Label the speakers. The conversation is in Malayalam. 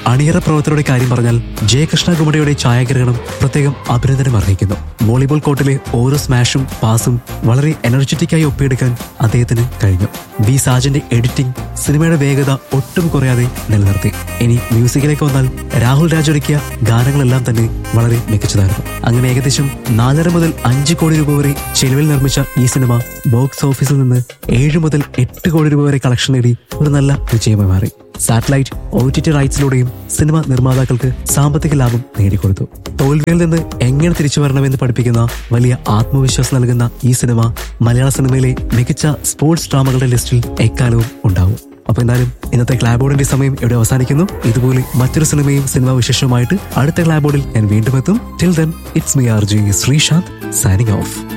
Speaker 1: അണിയറ പ്രവർത്തനയുടെ കാര്യം പറഞ്ഞാൽ ജയകൃഷ്ണ കുമടിയുടെ ഛായാഗ്രഹണം പ്രത്യേകം അഭിനന്ദനം അർഹിക്കുന്നു വോളിബോൾ കോർട്ടിലെ ഓരോ സ്മാഷും പാസും വളരെ എനർജറ്റിക്കായി ഒപ്പിയെടുക്കാൻ അദ്ദേഹത്തിന് കഴിഞ്ഞു വി സാജന്റെ എഡിറ്റിംഗ് സിനിമയുടെ വേഗത ഒട്ടും കുറയാതെ നിലനിർത്തി ഇനി മ്യൂസിക്കിലേക്ക് വന്നാൽ രാഹുൽ രാജ് ഒരുക്കിയ ഗാനങ്ങളെല്ലാം തന്നെ വളരെ മികച്ചതായിരുന്നു അങ്ങനെ ഏകദേശം നാലര മുതൽ അഞ്ച് കോടി രൂപ വരെ ചെലവിൽ നിർമ്മിച്ച ഈ സിനിമ ബോക്സ് ഓഫീസിൽ നിന്ന് ഏഴ് മുതൽ എട്ട് കോടി രൂപ വരെ കളക്ഷൻ നേടി ഒരു നല്ല വിജയമായി മാറി സാറ്റലൈറ്റ് ഒ ടി ടി റൈറ്റ്സിലൂടെയും സിനിമ നിർമ്മാതാക്കൾക്ക് സാമ്പത്തിക ലാഭം നേടിക്കൊടുത്തു തോൽവിയിൽ നിന്ന് എങ്ങനെ തിരിച്ചു വരണമെന്ന് പഠിപ്പിക്കുന്ന വലിയ ആത്മവിശ്വാസം നൽകുന്ന ഈ സിനിമ മലയാള സിനിമയിലെ മികച്ച സ്പോർട്സ് ഡ്രാമകളുടെ ലിസ്റ്റിൽ എക്കാലവും ഉണ്ടാവും അപ്പൊ എന്തായാലും ഇന്നത്തെ ക്ലാബോർഡിന്റെ സമയം ഇവിടെ അവസാനിക്കുന്നു ഇതുപോലെ മറ്റൊരു സിനിമയും സിനിമാ വിശേഷവുമായിട്ട് അടുത്ത ക്ലാബോർഡിൽ ഞാൻ വീണ്ടും എത്തും till then it's me R J Sreesanth signing of